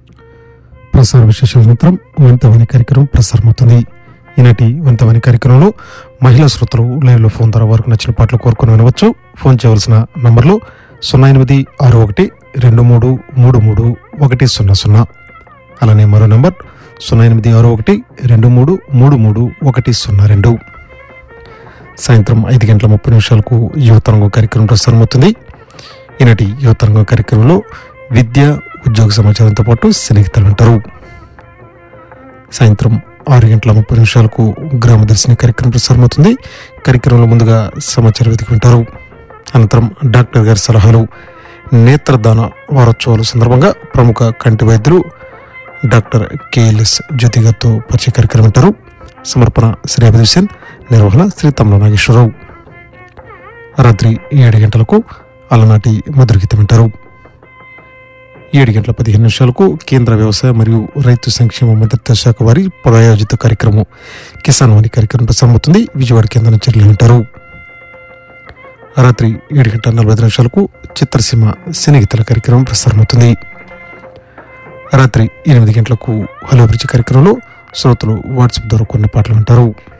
ప్రసార విశేషాల అనంతరం వంతవాణి కార్యక్రమం ప్రసారమవుతుంది ఈనాటి వంతవాణి కార్యక్రమంలో మహిళా శ్రోతలు లైవ్లో ఫోన్ ద్వారా వారికి నచ్చిన పాటలు కోరుకుని వినవచ్చు ఫోన్ చేయవలసిన నంబర్లు సున్నా ఎనిమిది ఆరు ఒకటి రెండు మూడు మూడు మూడు ఒకటి సున్నా సున్నా అలానే మరో నంబర్ సున్నా ఎనిమిది ఆరు ఒకటి రెండు మూడు మూడు మూడు ఒకటి సున్నా రెండు సాయంత్రం ఐదు గంటల ముప్పై నిమిషాలకు యువతరంగం కార్యక్రమం ప్రసారమవుతుంది ఈనాటి యువతరంగం కార్యక్రమంలో విద్య ఉద్యోగ సమాచారంతో పాటు స్నేహితులు అంటారు సాయంత్రం ఆరు గంటల ముప్పై నిమిషాలకు గ్రామ దర్శిని కార్యక్రమం ప్రసారమవుతుంది కార్యక్రమంలో ముందుగా సమాచారం వెతికి వింటారు అనంతరం డాక్టర్ గారి సలహాలు నేత్రదాన వారోత్సవాల సందర్భంగా ప్రముఖ కంటి వైద్యులు డాక్టర్ కేఎల్ఎస్ జ్యోతి గారితో పరిచయ కార్యక్రమం వింటారు సమర్పణ శ్రీ అభిదర్శన్ నిర్వహణ శ్రీ తమ్మ నాగేశ్వరరావు రాత్రి ఏడు గంటలకు అలనాటి మధుర గీతం వింటారు ఏడు గంటల పదిహేను నిమిషాలకు కేంద్ర వ్యవసాయ మరియు రైతు సంక్షేమ మంత్రిత్వ శాఖ వారి ప్రాయోజిత కార్యక్రమం కిసాన్ వాణి కార్యక్రమం ప్రసారమవుతుంది విజయవాడ కేంద్రం చర్యలు వింటారు రాత్రి ఏడు గంటల నలభై ఐదు నిమిషాలకు చిత్రసీమ సినగీతల కార్యక్రమం ప్రసారమవుతుంది రాత్రి ఎనిమిది గంటలకు హలో బ్రిడ్జ్ కార్యక్రమంలో శ్రోతలు వాట్సాప్ ద్వారా కొన్ని పాటలు వింటారు